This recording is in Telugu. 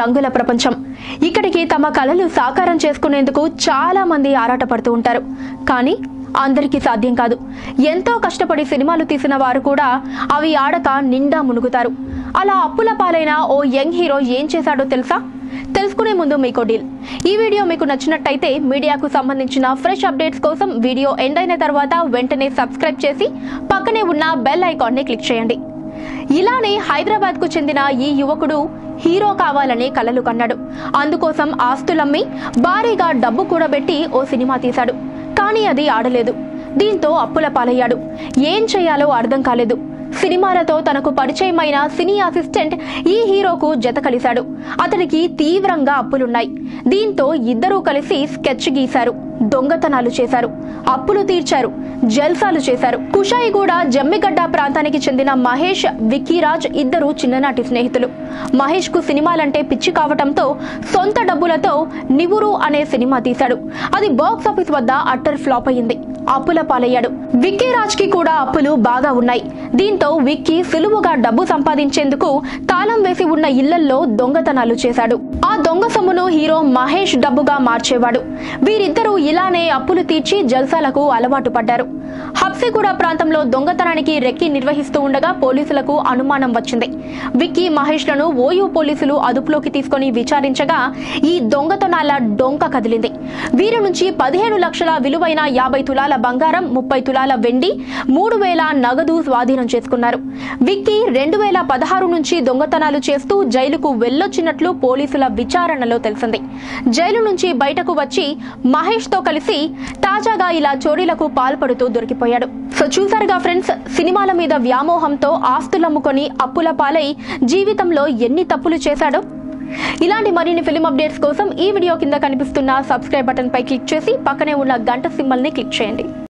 రంగుల ప్రపంచం ఇక్కడికి తమ కలలు సాకారం చేసుకునేందుకు చాలా మంది ఆరాటపడుతూ ఉంటారు కానీ అందరికీ సాధ్యం కాదు ఎంతో కష్టపడి సినిమాలు తీసిన వారు కూడా అవి ఆడక నిండా మునుగుతారు అలా అప్పుల పాలైన ఓ యంగ్ హీరో ఏం చేశాడో తెలుసా తెలుసుకునే ముందు మీకో డీల్ ఈ వీడియో మీకు నచ్చినట్టయితే మీడియాకు సంబంధించిన ఫ్రెష్ అప్డేట్స్ కోసం వీడియో ఎండ్ అయిన తర్వాత వెంటనే సబ్స్క్రైబ్ చేసి పక్కనే ఉన్న బెల్ ఐకాన్ని క్లిక్ చేయండి ఇలానే హైదరాబాద్ కు చెందిన ఈ యువకుడు హీరో కావాలని కలలు కన్నాడు అందుకోసం ఆస్తులమ్మి భారీగా డబ్బు కూడబెట్టి ఓ సినిమా తీశాడు కానీ అది ఆడలేదు దీంతో అప్పుల పాలయ్యాడు ఏం చేయాలో అర్థం కాలేదు సినిమాలతో తనకు పరిచయమైన సినీ అసిస్టెంట్ ఈ హీరోకు జత కలిశాడు అతనికి తీవ్రంగా అప్పులున్నాయి దీంతో ఇద్దరూ కలిసి స్కెచ్ గీశారు దొంగతనాలు చేశారు అప్పులు తీర్చారు జల్సాలు చేశారు కుషాయిగూడ జమ్మిగడ్డ ప్రాంతానికి చెందిన మహేష్ విక్కీరాజ్ ఇద్దరు చిన్ననాటి స్నేహితులు మహేష్ కు సినిమాలంటే పిచ్చి కావటంతో సొంత డబ్బులతో నివురు అనే సినిమా తీశాడు అది బాక్స్ ఆఫీస్ వద్ద అట్టర్ ఫ్లాప్ అయింది అప్పుల పాలయ్యాడు విక్కీ రాజ్ కి కూడా అప్పులు బాగా ఉన్నాయి దీంతో విక్కీ సులువుగా డబ్బు సంపాదించేందుకు తాళం వేసి ఉన్న ఇళ్లల్లో దొంగతనాలు చేశాడు ఆ దొంగ సొమ్మును హీరో మహేష్ డబ్బుగా మార్చేవాడు వీరిద్దరూ ఇలానే అప్పులు తీర్చి జల్సాలకు అలవాటు పడ్డారు హబ్సిగూడ ప్రాంతంలో దొంగతనానికి రెక్కి నిర్వహిస్తూ ఉండగా పోలీసులకు అనుమానం వచ్చింది విక్కీ మహేష్లను ఓయూ పోలీసులు అదుపులోకి తీసుకొని విచారించగా ఈ దొంగతనాల డొంక కదిలింది వీరి నుంచి పదిహేను లక్షల విలువైన యాభై తులాల బంగారం ముప్పై తులాల వెండి మూడు వేల నగదు స్వాధీనం చేసుకున్నారు విక్కీ రెండు వేల పదహారు నుంచి దొంగతనాలు చేస్తూ జైలుకు వెళ్ళొచ్చినట్లు పోలీసుల విచారణలో తెలిసింది జైలు నుంచి బయటకు వచ్చి మహేష్ తో కలిసి తాజాగా ఇలా చోరీలకు పాల్పడుతూ దొరికిపోయాడు సో చూసారుగా ఫ్రెండ్స్ సినిమాల మీద వ్యామోహంతో ఆస్తులమ్ముకొని అప్పుల పాలై జీవితంలో ఎన్ని తప్పులు చేశాడో ఇలాంటి మరిన్ని ఫిలిం అప్డేట్స్ కోసం ఈ వీడియో కింద కనిపిస్తున్న సబ్స్క్రైబ్ బటన్ పై క్లిక్ చేసి పక్కనే ఉన్న గంట సింబల్ ని క్లిక్ చేయండి